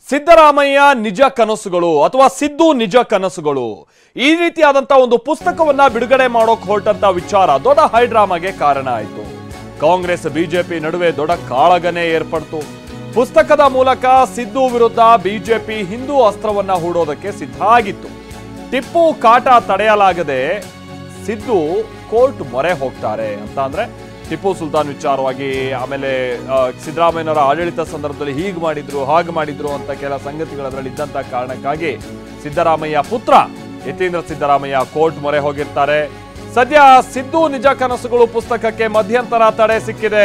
ಸಿದ್ದರಾಮಯ್ಯ ನಿಜ ಕನಸುಗಳು ಅಥವಾ ಸಿದ್ದು ನಿಜ ಕನಸುಗಳು ಈ ರೀತಿಯಾದಂತ ಒಂದು ಪುಸ್ತಕವನ್ನ ಬಿಡುಗಡೆ ಮಾಡೋಕ್ ಹೊರಟಂತ ವಿಚಾರ ದೊಡ್ಡ ಹೈಡ್ರಾಮಾಗೆ ಕಾರಣ ಆಯಿತು ಕಾಂಗ್ರೆಸ್ ಬಿಜೆಪಿ ನಡುವೆ ದೊಡ್ಡ ಕಾಳಗನೆ ಏರ್ಪಡ್ತು ಪುಸ್ತಕದ ಮೂಲಕ ಸಿದ್ದು ವಿರುದ್ಧ ಬಿಜೆಪಿ ಹಿಂದೂ ಅಸ್ತ್ರವನ್ನ ಹೂಡೋದಕ್ಕೆ ಸಿದ್ಧ ಆಗಿತ್ತು ಟಿಪ್ಪು ಕಾಟ ತಡೆಯಲಾಗದೆ ಸಿದ್ದು ಕೋರ್ಟ್ ಮೊರೆ ಹೋಗ್ತಾರೆ ಅಂತ ಅಂದ್ರೆ ಟಿಪ್ಪು ಸುಲ್ತಾನ್ ವಿಚಾರವಾಗಿ ಆಮೇಲೆ ಆ, ಸಿದ್ದರಾಮಯ್ಯನವರ ಆಡಳಿತ ಸಂದರ್ಭದಲ್ಲಿ ಹೀಗೆ ಮಾಡಿದ್ರು ಹಾಗೆ ಮಾಡಿದ್ರು ಅಂತ ಕೆಲ ಸಂಗತಿಗಳು ಅದರಲ್ಲಿ ಇದ್ದಂತ ಕಾರಣಕ್ಕಾಗಿ ಸಿದ್ದರಾಮಯ್ಯ ಪುತ್ರ ಯತೀಂದ್ರ ಸಿದ್ದರಾಮಯ್ಯ ಕೋರ್ಟ್ ಮೊರೆ ಹೋಗಿರ್ತಾರೆ ಸದ್ಯ ಸಿದ್ದು ನಿಜ ಕನಸುಗಳು ಪುಸ್ತಕಕ್ಕೆ ಮಧ್ಯಂತರ ತಡೆ ಸಿಕ್ಕಿದೆ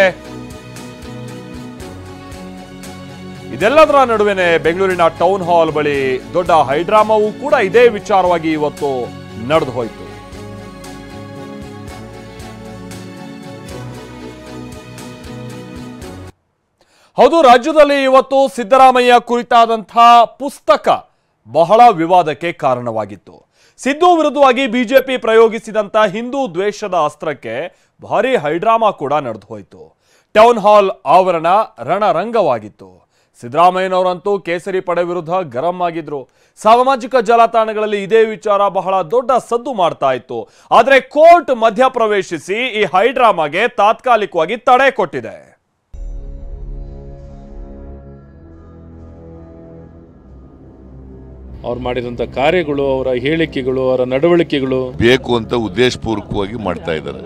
ಇದೆಲ್ಲದರ ನಡುವೆನೆ ಬೆಂಗಳೂರಿನ ಟೌನ್ ಹಾಲ್ ಬಳಿ ದೊಡ್ಡ ಹೈಡ್ರಾಮಾವೂ ಕೂಡ ಇದೇ ವಿಚಾರವಾಗಿ ಇವತ್ತು ನಡೆದು ಹೋಯಿತು ಹೌದು ರಾಜ್ಯದಲ್ಲಿ ಇವತ್ತು ಸಿದ್ದರಾಮಯ್ಯ ಕುರಿತಾದಂತಹ ಪುಸ್ತಕ ಬಹಳ ವಿವಾದಕ್ಕೆ ಕಾರಣವಾಗಿತ್ತು ಸಿದ್ದು ವಿರುದ್ಧವಾಗಿ ಬಿಜೆಪಿ ಪ್ರಯೋಗಿಸಿದಂತ ಹಿಂದೂ ದ್ವೇಷದ ಅಸ್ತ್ರಕ್ಕೆ ಭಾರಿ ಹೈಡ್ರಾಮಾ ಕೂಡ ನಡೆದು ಹೋಯಿತು ಟೌನ್ ಹಾಲ್ ಆವರಣ ರಣರಂಗವಾಗಿತ್ತು ಸಿದ್ದರಾಮಯ್ಯನವರಂತೂ ಕೇಸರಿ ಪಡೆ ವಿರುದ್ಧ ಗರಂ ಆಗಿದ್ರು ಸಾಮಾಜಿಕ ಜಾಲತಾಣಗಳಲ್ಲಿ ಇದೇ ವಿಚಾರ ಬಹಳ ದೊಡ್ಡ ಸದ್ದು ಮಾಡ್ತಾ ಇತ್ತು ಆದ್ರೆ ಕೋರ್ಟ್ ಮಧ್ಯಪ್ರವೇಶಿಸಿ ಈ ಹೈಡ್ರಾಮಾಗೆ ತಾತ್ಕಾಲಿಕವಾಗಿ ತಡೆ ಕೊಟ್ಟಿದೆ ಅವ್ರು ಮಾಡಿದಂಥ ಕಾರ್ಯಗಳು ಅವರ ಹೇಳಿಕೆಗಳು ಅವರ ನಡವಳಿಕೆಗಳು ಬೇಕು ಅಂತ ಉದ್ದೇಶಪೂರ್ವಕವಾಗಿ ಮಾಡ್ತಾ ಇದ್ದಾರೆ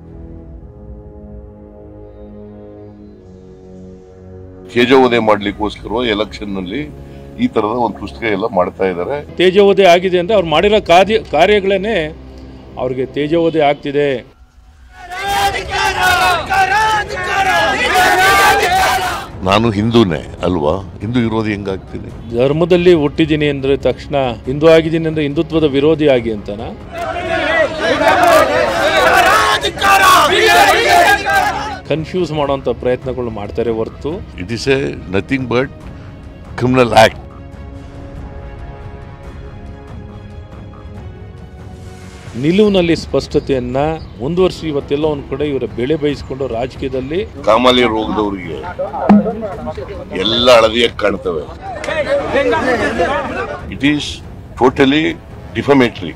ತೇಜೋವಧೆ ಮಾಡ್ಲಿಕ್ಕೋಸ್ಕರ ಎಲೆಕ್ಷನ್ ನಲ್ಲಿ ಈ ತರದ ಒಂದು ಪುಸ್ತಕ ಎಲ್ಲ ಮಾಡ್ತಾ ಇದ್ದಾರೆ ತೇಜೋವಧೆ ಆಗಿದೆ ಅಂದರೆ ಅವ್ರು ಮಾಡಿರೋ ಕಾರ್ಯ ಕಾರ್ಯಗಳೇ ಅವ್ರಿಗೆ ತೇಜೋವಧೆ ಆಗ್ತಿದೆ ನಾನು ಹಿಂದೂನೇ ಅಲ್ವಾ ಹಿಂದೂ ವಿರೋಧಿ ಹೆಂಗಾಗ್ತೀನಿ ಧರ್ಮದಲ್ಲಿ ಹುಟ್ಟಿದ್ದೀನಿ ಅಂದ್ರೆ ತಕ್ಷಣ ಹಿಂದೂ ಆಗಿದ್ದೀನಿ ಅಂದ್ರೆ ಹಿಂದುತ್ವದ ವಿರೋಧಿ ಆಗಿ ಅಂತನಾ ಕನ್ಫ್ಯೂಸ್ ಮಾಡೋಂಥ ಪ್ರಯತ್ನಗಳು ಮಾಡ್ತಾರೆ ಹೊರತು it is a nothing but criminal act ನಿಲುವಿನಲ್ಲಿ ಸ್ಪಷ್ಟತೆಯನ್ನ ಮುಂದುವರಿಸಿ ಇವತ್ತೆಲ್ಲ ಒಂದು ಕಡೆ ಇವರ ಬೆಳೆ ಬಯಸ್ಕೊಂಡು ರಾಜಕೀಯದಲ್ಲಿ ಕಾಮಾಲೆ ರೋಗದವರಿಗೆ ಎಲ್ಲ ಹಳದಿಯಾಗಿ ಕಾಣ್ತವೆ ಇಟ್ ಈಸ್ ಟೋಟಲಿ ಡಿಫಮೇಟ್ರಿ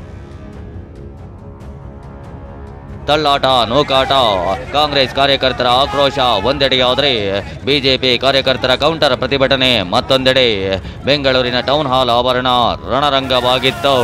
ತಳ್ಳಾಟ ನೂಕಾಟ ಕಾಂಗ್ರೆಸ್ ಕಾರ್ಯಕರ್ತರ ಆಕ್ರೋಶ ಒಂದೆಡೆಯಾದರೆ ಬಿಜೆಪಿ ಕಾರ್ಯಕರ್ತರ ಕೌಂಟರ್ ಪ್ರತಿಭಟನೆ ಮತ್ತೊಂದೆಡೆ ಬೆಂಗಳೂರಿನ ಟೌನ್ ಹಾಲ್ ಆವರಣ ರಣರಂಗವಾಗಿತ್ತು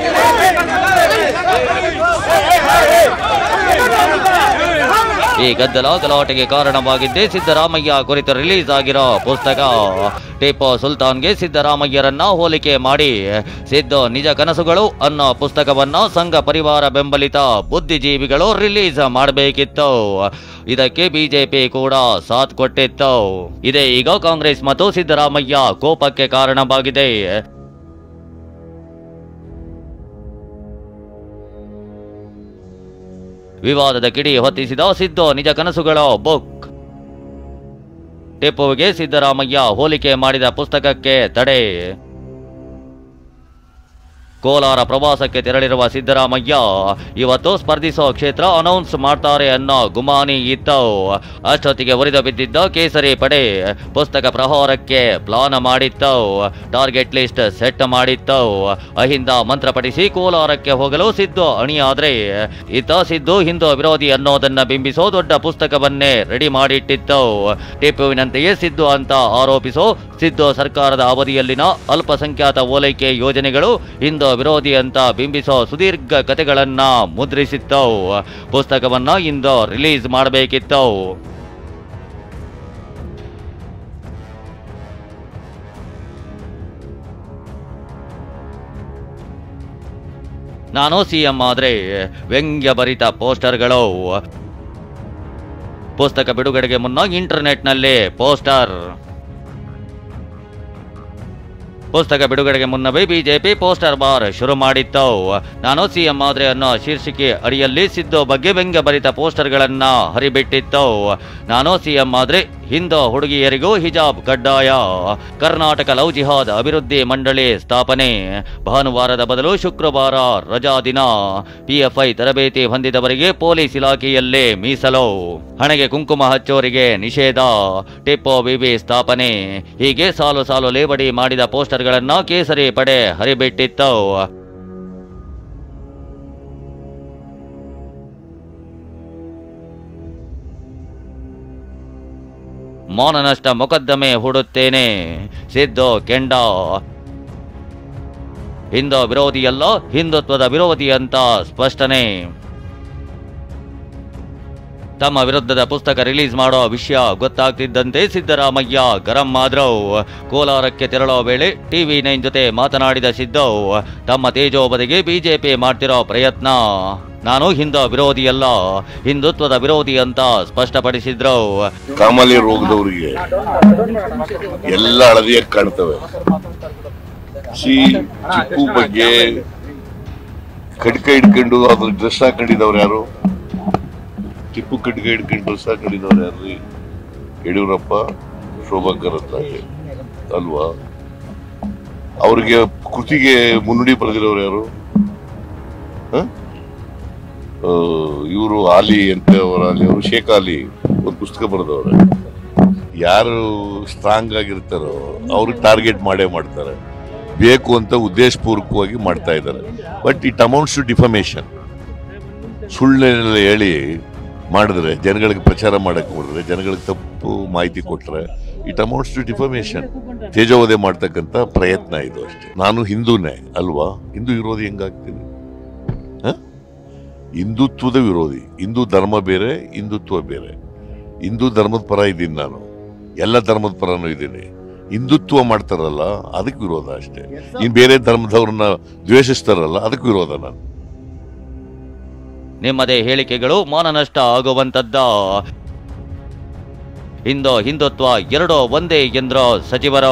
ಈ ಗದ್ದಲ ಗಲಾಟೆಗೆ ಕಾರಣವಾಗಿದ್ದೇ ಸಿದ್ದರಾಮಯ್ಯ ಕುರಿತು ರಿಲೀಸ್ ಆಗಿರೋ ಪುಸ್ತಕ ಟಿಪ್ಪು ಸುಲ್ತಾನ್ಗೆ ಸಿದ್ದರಾಮಯ್ಯರನ್ನ ಹೋಲಿಕೆ ಮಾಡಿ ಸಿದ್ದು ನಿಜ ಕನಸುಗಳು ಅನ್ನೋ ಪುಸ್ತಕವನ್ನ ಸಂಘ ಪರಿವಾರ ಬೆಂಬಲಿತ ಬುದ್ಧಿಜೀವಿಗಳು ರಿಲೀಸ್ ಮಾಡಬೇಕಿತ್ತು ಇದಕ್ಕೆ ಬಿಜೆಪಿ ಕೂಡ ಸಾಥ್ ಕೊಟ್ಟಿತ್ತು ಇದೇ ಈಗ ಕಾಂಗ್ರೆಸ್ ಮತ್ತು ಸಿದ್ದರಾಮಯ್ಯ ಕೋಪಕ್ಕೆ ಕಾರಣವಾಗಿದೆ ವಿವಾದದ ಕಿಡಿ ಹೊತ್ತಿಸಿದ ಸಿದ್ದು ನಿಜ ಕನಸುಗಳ ಬುಕ್ ಟಿಪ್ಪುವಿಗೆ ಸಿದ್ದರಾಮಯ್ಯ ಹೋಲಿಕೆ ಮಾಡಿದ ಪುಸ್ತಕಕ್ಕೆ ತಡೆ ಕೋಲಾರ ಪ್ರವಾಸಕ್ಕೆ ತೆರಳಿರುವ ಸಿದ್ದರಾಮಯ್ಯ ಇವತ್ತು ಸ್ಪರ್ಧಿಸೋ ಕ್ಷೇತ್ರ ಅನೌನ್ಸ್ ಮಾಡ್ತಾರೆ ಅನ್ನೋ ಗುಮಾನಿ ಇತ್ತು ಅಷ್ಟೊತ್ತಿಗೆ ಉರಿದು ಬಿದ್ದಿದ್ದ ಕೇಸರಿ ಪಡೆ ಪುಸ್ತಕ ಪ್ರಹಾರಕ್ಕೆ ಪ್ಲಾನ್ ಮಾಡಿತ್ತು ಟಾರ್ಗೆಟ್ ಲಿಸ್ಟ್ ಸೆಟ್ ಮಾಡಿತ್ತು ಅಹಿಂದ ಮಂತ್ರ ಪಠಿಸಿ ಕೋಲಾರಕ್ಕೆ ಹೋಗಲು ಸಿದ್ದು ಅಣಿಯಾದ್ರೆ ಇತ್ತ ಸಿದ್ದು ಹಿಂದೂ ವಿರೋಧಿ ಅನ್ನೋದನ್ನ ಬಿಂಬಿಸೋ ದೊಡ್ಡ ಪುಸ್ತಕವನ್ನೇ ರೆಡಿ ಮಾಡಿಟ್ಟಿತ್ತು ಟಿಪ್ಪುವಿನಂತೆಯೇ ಸಿದ್ದು ಅಂತ ಆರೋಪಿಸೋ ಸಿದ್ದು ಸರ್ಕಾರದ ಅವಧಿಯಲ್ಲಿನ ಅಲ್ಪಸಂಖ್ಯಾತ ಓಲೈಕೆ ಯೋಜನೆಗಳು ಹಿಂದೂ ವಿರೋಧಿ ಅಂತ ಬಿಂಬಿಸೋ ಸುದೀರ್ಘ ಕಥೆಗಳನ್ನ ಮುದ್ರಿಸಿತ್ತು ಪುಸ್ತಕವನ್ನ ಇಂದು ರಿಲೀಸ್ ಮಾಡಬೇಕಿತ್ತು ನಾನು ಸಿಎಂ ಆದ್ರೆ ವ್ಯಂಗ್ಯಭರಿತ ಪೋಸ್ಟರ್ಗಳು ಪುಸ್ತಕ ಬಿಡುಗಡೆಗೆ ಮುನ್ನ ಇಂಟರ್ನೆಟ್ನಲ್ಲಿ ಪೋಸ್ಟರ್ ಪುಸ್ತಕ ಬಿಡುಗಡೆಗೆ ಮುನ್ನವೇ ಬಿಜೆಪಿ ಪೋಸ್ಟರ್ ಬಾರ್ ಶುರು ಮಾಡಿತ್ತು ನಾನು ಸಿಎಂ ಆದ್ರೆ ಅನ್ನೋ ಶೀರ್ಷಿಕೆ ಅಡಿಯಲ್ಲಿ ಸಿದ್ದು ಬಗ್ಗೆ ವ್ಯಂಗ್ಯಭರಿತ ಪೋಸ್ಟರ್ಗಳನ್ನ ಹರಿಬಿಟ್ಟಿತ್ತು ನಾನು ಸಿಎಂ ಆದ್ರೆ ಹಿಂದೂ ಹುಡುಗಿಯರಿಗೂ ಹಿಜಾಬ್ ಕಡ್ಡಾಯ ಕರ್ನಾಟಕ ಲವ್ ಜಿಹಾದ್ ಅಭಿವೃದ್ಧಿ ಮಂಡಳಿ ಸ್ಥಾಪನೆ ಭಾನುವಾರದ ಬದಲು ಶುಕ್ರವಾರ ರಜಾ ದಿನ ಪಿಎಫ್ಐ ತರಬೇತಿ ಹೊಂದಿದವರಿಗೆ ಪೊಲೀಸ್ ಇಲಾಖೆಯಲ್ಲೇ ಮೀಸಲು ಹಣೆಗೆ ಕುಂಕುಮ ಹಚ್ಚೋರಿಗೆ ನಿಷೇಧ ಟಿಪ್ಪೋ ಬಿಬಿ ಸ್ಥಾಪನೆ ಹೀಗೆ ಸಾಲು ಸಾಲು ಲೇಬಡಿ ಮಾಡಿದ ಪೋಸ್ಟರ್ಗಳನ್ನ ಕೇಸರಿ ಪಡೆ ಹರಿಬಿಟ್ಟಿತ್ತು ಮಾನನಷ್ಟ ಮೊಕದ್ದಮೆ ಹೂಡುತ್ತೇನೆ ಸಿದ್ದು ಕೆಂಡ ಹಿಂದೂ ವಿರೋಧಿಯಲ್ಲ ಹಿಂದುತ್ವದ ವಿರೋಧಿ ಅಂತ ಸ್ಪಷ್ಟನೆ ತಮ್ಮ ವಿರುದ್ಧದ ಪುಸ್ತಕ ರಿಲೀಸ್ ಮಾಡೋ ವಿಷಯ ಗೊತ್ತಾಗ್ತಿದ್ದಂತೆ ಸಿದ್ದರಾಮಯ್ಯ ಗರಂ ಆದ್ರು ಕೋಲಾರಕ್ಕೆ ತೆರಳೋ ವೇಳೆ ಟಿವಿ ನೈನ್ ಜೊತೆ ಮಾತನಾಡಿದ ಸಿದ್ದು ತಮ್ಮ ತೇಜೋಬದಿಗೆ ಬಿಜೆಪಿ ಮಾಡ್ತಿರೋ ಪ್ರಯತ್ನ ನಾನು ಹಿಂದೂ ವಿರೋಧಿಯಲ್ಲ ಹಿಂದುತ್ವದ ವಿರೋಧಿ ಅಂತ ಸ್ಪಷ್ಟಪಡಿಸಿದ್ರು ಕಾಮಾಲೆ ರೋಗದವರಿಗೆ ಎಲ್ಲ ಹಳದಿಯಾಗಿ ಕಾಣ್ತವೆ ಸಿ ಚಿಕ್ಕು ಬಗ್ಗೆ ಖಡ್ಕ ಹಿಡ್ಕೊಂಡು ಅದ್ರ ಡ್ರೆಸ್ ಹಾಕೊಂಡಿದವ್ರು ಯಾರು ಟಿಪ್ಪು ಖಡ್ಕ ಹಿಡ್ಕೊಂಡು ಡ್ರೆಸ್ ಹಾಕೊಂಡಿದವ್ರು ಯಾರು ಯಡಿಯೂರಪ್ಪ ಶೋಭಾ ಕರಂದ್ಲಾಜೆ ಅಲ್ವಾ ಅವ್ರಿಗೆ ಕೃತಿಗೆ ಮುನ್ನುಡಿ ಬರೆದಿರೋರು ಯಾರು ಇವರು ಆಲಿ ಅಂತ ಅವರ ಅವರು ಶೇಖ್ ಆಲಿ ಒಂದು ಪುಸ್ತಕ ಬರೆದವ್ರೆ ಯಾರು ಸ್ಟ್ರಾಂಗ್ ಆಗಿರ್ತಾರೋ ಅವ್ರಿಗೆ ಟಾರ್ಗೆಟ್ ಮಾಡೇ ಮಾಡ್ತಾರೆ ಬೇಕು ಅಂತ ಉದ್ದೇಶಪೂರ್ವಕವಾಗಿ ಮಾಡ್ತಾ ಇದ್ದಾರೆ but it amounts to defamation ಸುಳ್ಳೆಲ್ಲ ಹೇಳಿ ಮಾಡಿದ್ರೆ ಜನಗಳಿಗೆ ಪ್ರಚಾರ ಮಾಡಕ್ಕೆ ಮಾಡಿದ್ರೆ ಜನಗಳಿಗೆ ತಪ್ಪು ಮಾಹಿತಿ ಕೊಟ್ಟರೆ ಇಟ್ ಅಮೌಂಟ್ಸ್ ಟು ಡಿಫಮೇಷನ್ ತೇಜೋವಧೆ ಮಾಡ್ತಕ್ಕಂಥ ಪ್ರಯತ್ನ ಇದು ಅಷ್ಟೇ ನಾನು ಹಿಂದೂನೇ ಅಲ್ವಾ ಹಿಂದೂ ವಿರೋಧಿ ಹೆಂಗಾಗ್ತೀನಿ ಹ? ಹಿಂದುತ್ವದ ವಿರೋಧಿ ಹಿಂದೂ ಧರ್ಮ ಬೇರೆ ಹಿಂದುತ್ವ ಬೇರೆ ಹಿಂದೂ ಧರ್ಮದ ಪರ ಇದ್ದೀನಿ ನಾನು ಎಲ್ಲ ಧರ್ಮದ ಪರನೂ ಇದ್ದೀನಿ ಹಿಂದುತ್ವ ಮಾಡ್ತಾರಲ್ಲ ಅದಕ್ಕೆ ವಿರೋಧ ಅಷ್ಟೇ ಇನ್ ಬೇರೆ ಧರ್ಮದವ್ರನ್ನ ದ್ವೇಷಿಸ್ತಾರಲ್ಲ ಅದಕ್ಕೆ ವಿರೋಧ ನಾನು ನಿಮ್ಮದೇ ಹೇಳಿಕೆಗಳು ಮಾನನಷ್ಟ ಆಗುವಂತದ್ದ ಹಿಂದೂ ಹಿಂದುತ್ವ ಎರಡೂ ಒಂದೇ ಎಂದ್ರ ಸಚಿವರು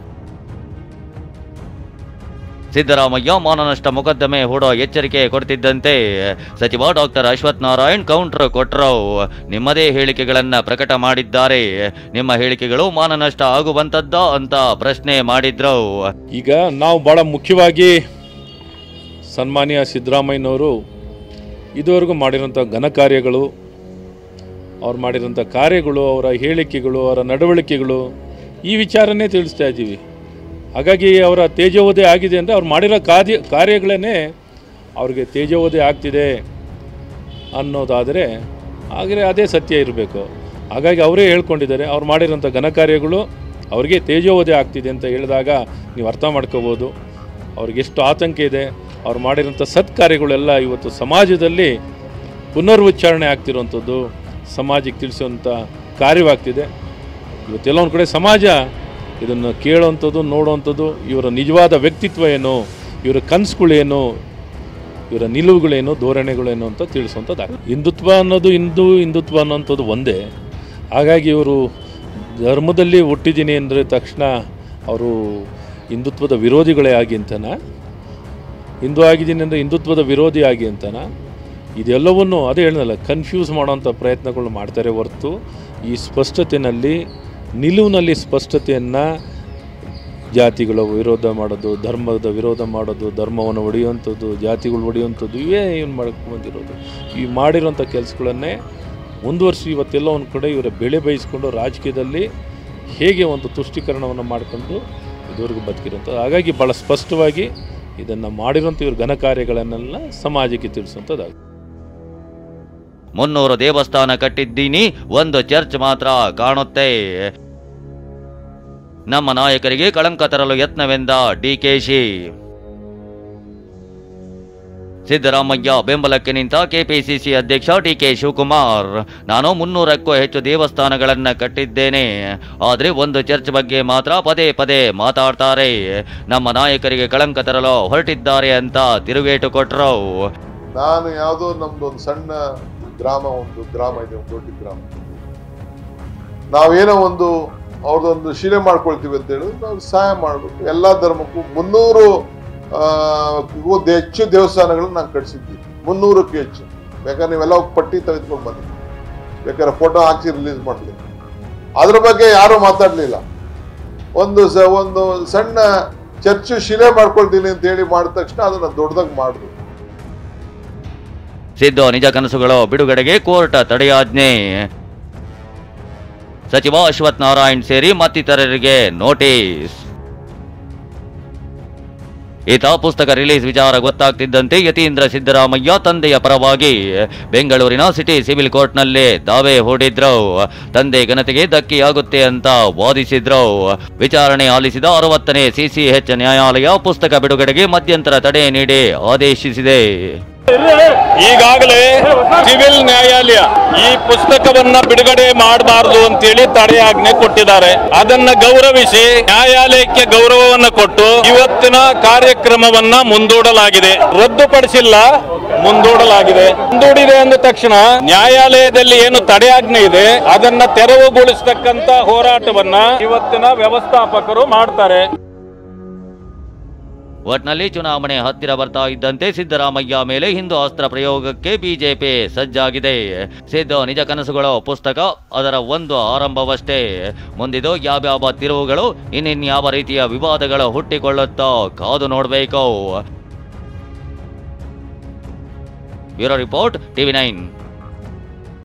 ಸಿದ್ದರಾಮಯ್ಯ ಮಾನನಷ್ಟ ಮೊಕದ್ದಮೆ ಹೂಡೋ ಎಚ್ಚರಿಕೆ ಕೊಡ್ತಿದ್ದಂತೆ ಸಚಿವ ಡಾಕ್ಟರ್ ಅಶ್ವಥ್ ನಾರಾಯಣ್ ಕೌಂಟರ್ ಕೊಟ್ಟರು ನಿಮ್ಮದೇ ಹೇಳಿಕೆಗಳನ್ನ ಪ್ರಕಟ ಮಾಡಿದ್ದಾರೆ ನಿಮ್ಮ ಹೇಳಿಕೆಗಳು ಮಾನನಷ್ಟ ಆಗುವಂತದ್ದ ಅಂತ ಪ್ರಶ್ನೆ ಮಾಡಿದ್ರು ಈಗ ನಾವು ಭಾಳ ಮುಖ್ಯವಾಗಿ ಸನ್ಮಾನ್ಯ ಸಿದ್ದರಾಮಯ್ಯನವರು ಇದುವರೆಗೂ ಮಾಡಿರೋಂಥ ಘನ ಕಾರ್ಯಗಳು ಅವ್ರು ಮಾಡಿರೋಂಥ ಕಾರ್ಯಗಳು ಅವರ ಹೇಳಿಕೆಗಳು ಅವರ ನಡವಳಿಕೆಗಳು ಈ ವಿಚಾರನೇ ತಿಳಿಸ್ತಾ ಇದ್ದೀವಿ ಹಾಗಾಗಿ ಅವರ ತೇಜೋವಧೆ ಆಗಿದೆ ಅಂದರೆ ಅವ್ರು ಮಾಡಿರೋ ಕಾರ್ಯ ಕಾರ್ಯಗಳೇ ಅವ್ರಿಗೆ ತೇಜೋವಧೆ ಆಗ್ತಿದೆ ಅನ್ನೋದಾದರೆ ಹಾಗೆ ಅದೇ ಸತ್ಯ ಇರಬೇಕು ಹಾಗಾಗಿ ಅವರೇ ಹೇಳ್ಕೊಂಡಿದ್ದಾರೆ ಅವ್ರು ಮಾಡಿರೋಂಥ ಘನ ಕಾರ್ಯಗಳು ಅವ್ರಿಗೆ ತೇಜೋವಧೆ ಆಗ್ತಿದೆ ಅಂತ ಹೇಳಿದಾಗ ನೀವು ಅರ್ಥ ಮಾಡ್ಕೋಬೋದು ಅವ್ರಿಗೆ ಎಷ್ಟು ಆತಂಕ ಇದೆ ಅವ್ರು ಮಾಡಿರೋಂಥ ಸತ್ಕಾರ್ಯಗಳೆಲ್ಲ ಇವತ್ತು ಸಮಾಜದಲ್ಲಿ ಪುನರ್ವಿಚಾರಣೆ ಆಗ್ತಿರೋವಂಥದ್ದು ಸಮಾಜಕ್ಕೆ ತಿಳಿಸುವಂಥ ಕಾರ್ಯವಾಗ್ತಿದೆ ಇವತ್ತೆಲ್ಲ ಒಂದು ಕಡೆ ಸಮಾಜ ಇದನ್ನು ಕೇಳೋವಂಥದ್ದು ನೋಡುವಂಥದ್ದು ಇವರ ನಿಜವಾದ ವ್ಯಕ್ತಿತ್ವ ಏನು ಇವರ ಕನಸುಗಳೇನು ಇವರ ನಿಲುವುಗಳೇನು ಧೋರಣೆಗಳೇನು ಅಂತ ತಿಳಿಸುವಂಥದ್ದು ಹಿಂದುತ್ವ ಅನ್ನೋದು ಹಿಂದೂ ಹಿಂದುತ್ವ ಅನ್ನೋಂಥದ್ದು ಒಂದೇ ಹಾಗಾಗಿ ಇವರು ಧರ್ಮದಲ್ಲಿ ಹುಟ್ಟಿದ್ದೀನಿ ಅಂದರೆ ತಕ್ಷಣ ಅವರು ಹಿಂದುತ್ವದ ವಿರೋಧಿಗಳೇ ಆಗಿ ಅಂತನ ಹಿಂದೂ ಆಗಿದ್ದೀನಿ ಅಂದರೆ ಹಿಂದುತ್ವದ ವಿರೋಧಿ ಆಗಿ ಅಂತನ ಇದೆಲ್ಲವನ್ನು ಅದೇ ಹೇಳಿದಲ್ಲ ಕನ್ಫ್ಯೂಸ್ ಮಾಡೋಂಥ ಪ್ರಯತ್ನಗಳು ಮಾಡ್ತಾರೆ ಹೊರತು ಈ ಸ್ಪಷ್ಟತೆಯಲ್ಲಿ ನಿಲುವಿನಲ್ಲಿ ಸ್ಪಷ್ಟತೆಯನ್ನು ಜಾತಿಗಳ ವಿರೋಧ ಮಾಡೋದು ಧರ್ಮದ ವಿರೋಧ ಮಾಡೋದು ಧರ್ಮವನ್ನು ಒಡೆಯುವಂಥದ್ದು ಜಾತಿಗಳು ಒಡೆಯುವಂಥದ್ದು ಇವೇ ಏನು ಮಾಡಕ್ಕೆ ಬಂದಿರೋದು ಈ ಮಾಡಿರೋಂಥ ಕೆಲಸಗಳನ್ನೇ ಮುಂದುವರಿಸಿ ಇವತ್ತೆಲ್ಲ ಒಂದು ಕಡೆ ಇವರ ಬೆಳೆ ಬಯಸ್ಕೊಂಡು ರಾಜಕೀಯದಲ್ಲಿ ಹೇಗೆ ಒಂದು ತುಷ್ಟೀಕರಣವನ್ನು ಮಾಡಿಕೊಂಡು ಇದುವರೆಗೂ ಬದುಕಿರೋಂಥದ್ದು ಹಾಗಾಗಿ ಭಾಳ ಸ್ಪಷ್ಟವಾಗಿ ಇದನ್ನು ಮಾಡಿರೋಂಥ ಇವ್ರ ಘನ ಕಾರ್ಯಗಳನ್ನೆಲ್ಲ ಸಮಾಜಕ್ಕೆ ತಿಳಿಸುವಂಥದ್ದು ಮುನ್ನೂರು ದೇವಸ್ಥಾನ ಕಟ್ಟಿದ್ದೀನಿ ಒಂದು ಚರ್ಚ್ ಮಾತ್ರ ಕಾಣುತ್ತೆ ನಮ್ಮ ನಾಯಕರಿಗೆ ಕಳಂಕ ತರಲು ಯತ್ನವೆಂದ ಡಿಕೆಶಿ ಸಿದ್ದರಾಮಯ್ಯ ಬೆಂಬಲಕ್ಕೆ ನಿಂತ ಕೆಪಿಸಿಸಿ ಅಧ್ಯಕ್ಷ ಡಿಕೆ ಶಿವಕುಮಾರ್ ನಾನು ಮುನ್ನೂರಕ್ಕೂ ಹೆಚ್ಚು ದೇವಸ್ಥಾನಗಳನ್ನ ಕಟ್ಟಿದ್ದೇನೆ ಆದ್ರೆ ಒಂದು ಚರ್ಚ್ ಬಗ್ಗೆ ಮಾತ್ರ ಪದೇ ಪದೇ ಮಾತಾಡ್ತಾರೆ ನಮ್ಮ ನಾಯಕರಿಗೆ ಕಳಂಕ ತರಲು ಹೊರಟಿದ್ದಾರೆ ಅಂತ ತಿರುಗೇಟು ಕೊಟ್ರು ನಾನು ಯಾವುದೋ ನಮ್ದು ಒಂದು ಸಣ್ಣ ಗ್ರಾಮ ಒಂದು ಗ್ರಾಮ ಇದೆ ಒಂದು ದೊಡ್ಡ ಗ್ರಾಮ ನಾವೇನೋ ಒಂದು ಅವ್ರದ್ದೊಂದು ಶಿಲೆ ಮಾಡ್ಕೊಳ್ತೀವಿ ಅಂತ ಹೇಳಿದ್ರೆ ನಾವು ಸಹಾಯ ಮಾಡ್ಬೇಕು ಎಲ್ಲಾ ಧರ್ಮಕ್ಕೂ ಮುನ್ನೂರು ಆ, ಕ್ಕೂ ಹೆಚ್ಚು ದೇವಸ್ಥಾನಗಳನ್ನ ನಾನು ಕಟ್ಸಿದ್ದೀನಿ ಮುನ್ನೂರಕ್ಕೂ ಹೆಚ್ಚು ಬೇಕಾದ್ರೆ ನೀವೆಲ್ಲ ಹೋಗಿ ಪಟ್ಟಿ ತೆಗೆದುಕೊಂಡು ಬನ್ನಿ ಬೇಕಾದ್ರೆ ಫೋಟೋ ಹಾಕಿ ರಿಲೀಸ್ ಮಾಡ್ತೀನಿ ಅದ್ರ ಬಗ್ಗೆ ಯಾರು ಮಾತಾಡ್ಲಿಲ್ಲ ಒಂದು ಸ- ಒಂದು ಸಣ್ಣ ಚರ್ಚು ಶಿಲೆ ಮಾಡ್ಕೊಳ್ತೀನಿ ಅಂತ ಹೇಳಿ ಮಾಡಿದ ತಕ್ಷಣ ಅದನ್ನ ದೊಡ್ಡದಾಗಿ ಮಾಡಿದ್ರು ಸಿದ್ದು ನಿಜ ಕನಸುಗಳು ಬಿಡುಗಡೆಗೆ ಕೋರ್ಟ್ ತಡೆಯಾಜ್ಞೆ ಸಚಿವ ಅಶ್ವಥ್ ನಾರಾಯಣ್ ಸೇರಿ ಮತ್ತಿತರರಿಗೆ ನೋಟಿಸ್ ಈತ ಪುಸ್ತಕ ರಿಲೀಸ್ ವಿಚಾರ ಗೊತ್ತಾಗ್ತಿದ್ದಂತೆ ಯತೀಂದ್ರ ಸಿದ್ದರಾಮಯ್ಯ ತಂದೆಯ ಪರವಾಗಿ ಬೆಂಗಳೂರಿನ ಸಿಟಿ ಸಿವಿಲ್ ಕೋರ್ಟ್ನಲ್ಲಿ ದಾವೆ ಹೂಡಿದ್ರು ತಂದೆ ಘನತೆಗೆ ಧಕ್ಕೆಯಾಗುತ್ತೆ ಅಂತ ವಾದಿಸಿದ್ರು ವಿಚಾರಣೆ ಆಲಿಸಿದ ಅರವತ್ತನೇ ಸಿಸಿಎಚ್ ನ್ಯಾಯಾಲಯ ಪುಸ್ತಕ ಬಿಡುಗಡೆಗೆ ಮಧ್ಯಂತರ ತಡೆ ನೀಡಿ ಆದೇಶಿಸಿದೆ ಈಗಾಗಲೇ ಸಿವಿಲ್ ನ್ಯಾಯಾಲಯ ಈ ಪುಸ್ತಕವನ್ನ ಬಿಡುಗಡೆ ಮಾಡಬಾರದು ಅಂತೇಳಿ ತಡೆಯಾಜ್ಞೆ ಕೊಟ್ಟಿದ್ದಾರೆ ಅದನ್ನ ಗೌರವಿಸಿ ನ್ಯಾಯಾಲಯಕ್ಕೆ ಗೌರವವನ್ನ ಕೊಟ್ಟು ಇವತ್ತಿನ ಕಾರ್ಯಕ್ರಮವನ್ನ ಮುಂದೂಡಲಾಗಿದೆ ರದ್ದುಪಡಿಸಿಲ್ಲ ಮುಂದೂಡಲಾಗಿದೆ ಮುಂದೂಡಿದೆ ಅಂದ ತಕ್ಷಣ ನ್ಯಾಯಾಲಯದಲ್ಲಿ ಏನು ತಡೆಯಾಜ್ಞೆ ಇದೆ ಅದನ್ನ ತೆರವುಗೊಳಿಸತಕ್ಕಂತ ಹೋರಾಟವನ್ನ ಇವತ್ತಿನ ವ್ಯವಸ್ಥಾಪಕರು ಮಾಡ್ತಾರೆ ಒಟ್ನಲ್ಲಿ ಚುನಾವಣೆ ಹತ್ತಿರ ಬರ್ತಾ ಇದ್ದಂತೆ ಸಿದ್ದರಾಮಯ್ಯ ಮೇಲೆ ಹಿಂದೂ ಅಸ್ತ್ರ ಪ್ರಯೋಗಕ್ಕೆ ಬಿಜೆಪಿ ಸಜ್ಜಾಗಿದೆ ಸಿದ್ದು ನಿಜ ಕನಸುಗಳು ಪುಸ್ತಕ ಅದರ ಒಂದು ಆರಂಭವಷ್ಟೇ ಮುಂದಿದು ಯಾವ್ಯಾವ ತಿರುವುಗಳು ಇನ್ನಿನ್ಯಾವ ರೀತಿಯ ವಿವಾದಗಳು ಹುಟ್ಟಿಕೊಳ್ಳುತ್ತೋ ಕಾದು ನೋಡಬೇಕು ಬ್ಯೂರೋ ರಿಪೋರ್ಟ್ ಟಿವಿ ನೈನ್